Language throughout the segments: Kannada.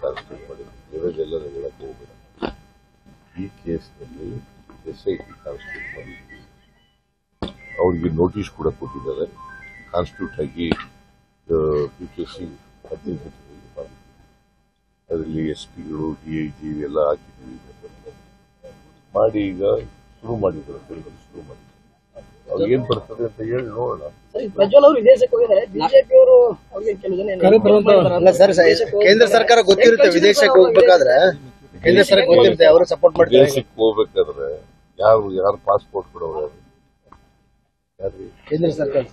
ಕಾನ್ಸ್ಟಿಟ್ಯೂಟ್ ಮಾಡಿದ್ರು ಇರೋದೆಲ್ಲ ನಾನು ಹೇಳಕ್ ಹೋಗ್ಬೇಡ ಈ ಕೇಸ್ನಲ್ಲಿ ಎಸ್ ಐ ಟಿ ಕಾನ್ಸ್ಟಿಟ್ಯೂಟ್ ಮಾಡಿದ್ವಿ ಅವರಿಗೆ ನೋಟಿಸ್ ಕೂಡ ಕೊಟ್ಟಿದ್ದಾರೆ ಕಾನ್ಸ್ಟಿಟ್ಯೂಟ್ ಆಗಿ ಪಿ ಕೆ ಸಿ ಅಧ್ಯಕ್ಷತೆಯಲ್ಲಿ ಮಾಡಿದ್ವಿ ಅದರಲ್ಲಿ ಎಸ್ ಪಿಗಳು ಡಿ ಐ ಜಿ ಎಲ್ಲ ಹಾಕಿದ್ದೀವಿ ಮಾಡಿ ಈಗ ಶುರು ಮಾಡಿದ್ರು ತನಿಖೆ ಶುರು ಮಾಡಿದ್ರು ಅವ್ರಿಗೆ ಏನ್ ಬರ್ತದೆ ಅಂತ ಹೇಳಿ ನೋಡೋಣ ಸರ್, ಈ ಪ್ರಜ್ವಲ್ ಅವರು ವಿದೇಶಕ್ಕೆ ಹೋಗಿದ್ದಾರೆ ಬಿಜೆಪಿ ಅವರು ಅವ್ರಿಗೆ ಕೆಲವು ಜನ ಏನು ಮಾಡಿದ್ದಾರೆ ಅಲ್ಲ ಸರ್ ಸ- ವಿದೇಶಕ್ಕೆ ಕೇಂದ್ರ ಹೋಗಿದ್ದಾರೆ. ಸರ್ಕಾರ ಗೊತ್ತಿರುತ್ತೆ ವಿದೇಶಕ್ಕೆ ಹೋಗ್ಬೇಕಾದ್ರೆ ಕೇಂದ್ರ ಸರ್ಕಾರ ಗೊತ್ತಿರುತ್ತೆ ಅವರು ಸಪೋರ್ಟ್ ಮಾಡ್ತಾರೆ ವಿದೇಶಕ್ಕೆ ಹೋಗ್ಬೇಕಾದ್ರೆ ಯಾರು ಯಾರು ಪಾಸ್ಪೋರ್ಟ್ ಕೊಡೋರು ಯಾರು ಯಾರು ಕೇಂದ್ರ ಸರ್ಕಾರ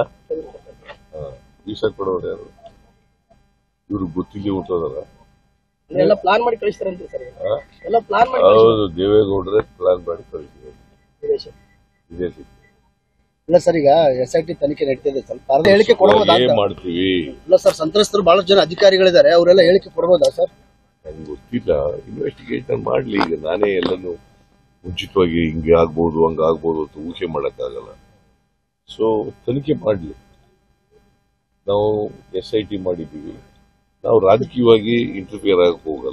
ವೀಸಾ ಕೊಡೋರು ಯಾರು ಇವ್ರಿಗೆ ಗೊತ್ತಿಲ್ಲ ಹುಟ್ಟೋದಲ್ಲ ಎಲ್ಲ ಪ್ಲಾನ್ ಮಾಡಿ ಕಳಿಸ್ತಾರಂತೆ ಸರ್ ಆ? ಎಲ್ಲ ಪ್ಲಾನ್ ಮಾಡಿ ಹೌದು ದೇವೇಗೌಡರೇ ಪ್ಲಾನ್ ಮಾಡಿ ಕಳಿಸಿದ್ರು ವಿದೇಶ ವಿದೇಶಕ್ಕೆ ಇಲ್ಲ ಸರ್ ಈಗ ಎಸ್ ಐ ಟಿ ತನಿಖೆ ನಡೀತಿದೆ ಸ್ವಲ್ಪ ಅರ್ಧ ಹೇಳಿಕೆ ಕೊಡಬಹುದಾ ಏನ್ ಅಂತ? ಮಾಡ್ತೀವಿ ಇಲ್ಲ ಸರ್ ಸಂತ್ರಸ್ತರು ಬಹಳಷ್ಟು ಜನ ಅಧಿಕಾರಿಗಳಿದ್ದಾರೆ ಅವರೆಲ್ಲ ಹೇಳಿಕೆ ಕೊಡಬಹುದಾ ಸರ್ ನಂಗೆ ಗೊತ್ತಿಲ್ಲ ಇನ್ವೆಸ್ಟಿಗೇಷನ್ ಮಾಡ್ಲಿ ಈಗ ನಾನೇ ಎಲ್ಲನೂ ಮುಂಚಿತವಾಗಿ ಹಿಂಗೆ ಆಗ್ಬೋದು ಹಂಗ ಆಗ್ಬೋದು ಅಂತ ಊಹೆ ಮಾಡಕ್ಕಾಗಲ್ಲ ಸೊ ತನಿಖೆ ಮಾಡ್ಲಿ ನಾವು ಎಸ್ ಐ ಟಿ ಮಾಡಿದ್ದೀವಿ ನಾವು ರಾಜಕೀಯವಾಗಿ ಇಂಟರ್ಫಿಯರ್ ಆಗಕ್ಕೆ ಹೋಗಲ್ಲ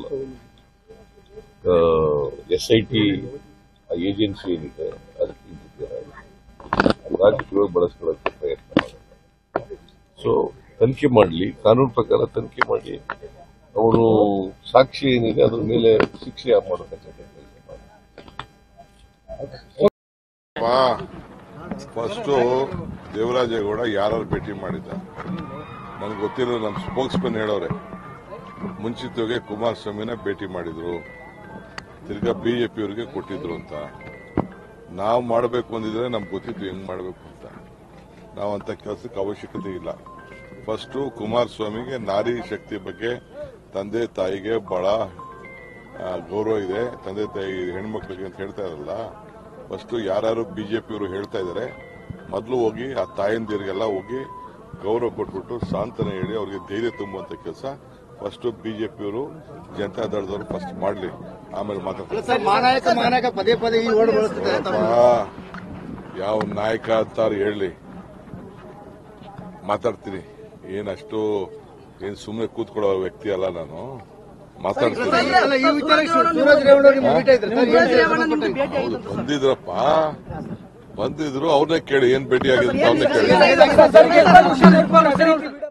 ಎಸ್ ಐ ಟಿ ಏಜೆನ್ಸಿ ಏನಿದೆ ಅದಕ್ಕೆ ಇಂಟರ್ಫಿಯರ್ ಆಗಿ ರಾಜಕೀಯವಾಗಿ ಬಳಸ್ಕೊಳ್ಳೋಕೆ ಪ್ರಯತ್ನ ಮಾಡಲ್ಲ ಸೊ ತನಿಖೆ ಮಾಡಲಿ ಕಾನೂನು ಪ್ರಕಾರ ತನಿಖೆ ಮಾಡಿ ಅವರು ಸಾಕ್ಷಿ ಏನಿದೆ ಅದ್ರ ಮೇಲೆ ಶಿಕ್ಷೆ ಮಾಡಬೇಕಂತ ಕೆಲಸ ಮಾಡಿ ಫಸ್ಟು ದೇವರಾಜೇಗೌಡ ಯಾರು ಭೇಟಿ ಮಾಡಿದ್ದ ನನಗೆ ಗೊತ್ತಿರೋ ನಮ್ಮ ಸ್ಪೋಕ್ಸ್ಮನ್ ಹೇಳೋರೆ ಮುಂಚಿತವಾಗಿ ಕುಮಾರಸ್ವಾಮಿನ ಭೇಟಿ ಮಾಡಿದ್ರು ತಿರ್ಗಾ ಬಿಜೆಪಿಯವರಿಗೆ ಕೊಟ್ಟಿದ್ರು ಅಂತ ನಾವು ಮಾಡಬೇಕು ಅಂದಿದ್ರೆ ನಮ್ಗೆ ಗೊತ್ತಿತ್ತು ಹೆಂಗ್ ಮಾಡಬೇಕು ಅಂತ ನಾವಂತ ಕೆಲಸಕ್ಕೆ ಅವಶ್ಯಕತೆ ಇಲ್ಲ ಫಸ್ಟು ಕುಮಾರಸ್ವಾಮಿಗೆ ನಾರಿ ಶಕ್ತಿ ಬಗ್ಗೆ ತಂದೆ ತಾಯಿಗೆ ಬಹಳ ಆ, ಗೌರವ ಇದೆ ತಂದೆ ತಾಯಿ ಹೆಣ್ಮಕ್ಳಿಗೆ ಅಂತ ಹೇಳ್ತಾ ಇರಲ್ಲ ಫಸ್ಟ್ ಯಾರು ಬಿಜೆಪಿಯವರು ಹೇಳ್ತಾ ಇದ್ದಾರೆ ಮೊದಲು ಹೋಗಿ ಆ ತಾಯಂದಿರಿಗೆಲ್ಲ ಹೋಗಿ ಗೌರವ ಕೊಟ್ಬಿಟ್ಟು ಸಾಂತ್ವನ ಹೇಳಿ ಅವ್ರಿಗೆ ಧೈರ್ಯ ತುಂಬುವಂತ ಕೆಲಸ ಫಸ್ಟ್ ಬಿಜೆಪಿಯವರು ಜನತಾ ದಳದವರು ಫಸ್ಟ್ ಮಾಡಲಿ ಆಮೇಲೆ ಮಾತಾಡ್ತಾರೆ ಸರ್ ಮಾನಾಯಕ ಮಾನಾಯಕ ಪದೇ ಪದೇ ಈ ವರ್ಡ್ ಬಳಸ್ತಿದ್ದಾರೆ ಅಪ್ಪ, ಯಾವ ನಾಯಕ ಅಂತಾರು ಹೇಳಿ ಮಾತಾಡ್ತೀನಿ ಏನಷ್ಟು ಏನ್ ಸುಮ್ಮನೆ ಕೂತ್ಕೊಳ್ಳೋ ವ್ಯಕ್ತಿ ಅಲ್ಲ ನಾನು ಮಾತಾಡ್ತೀನಿ ಅಲ್ಲ, ಈ ವಿಚಾರ ಸೂರಜ್ ರೇವಣ್ಣ ಅವ್ರಿಗೆ ಭೇಟಿ ಆಯ್ತಾರೆ ಸರ್, ಏನ್ ಹೇಳ್ತಾರೆ? ಹೌದು ಬಂದಿದ್ರಪ್ಪ ಬಂದಿದ್ರು ಅವ್ರನ್ನೇ ಕೇಳಿ ಏನ್ ಭೇಟಿ ಆಗಿದೆ ಅಂತ ಅವ್ರನ್ನೇ ಕೇಳಿ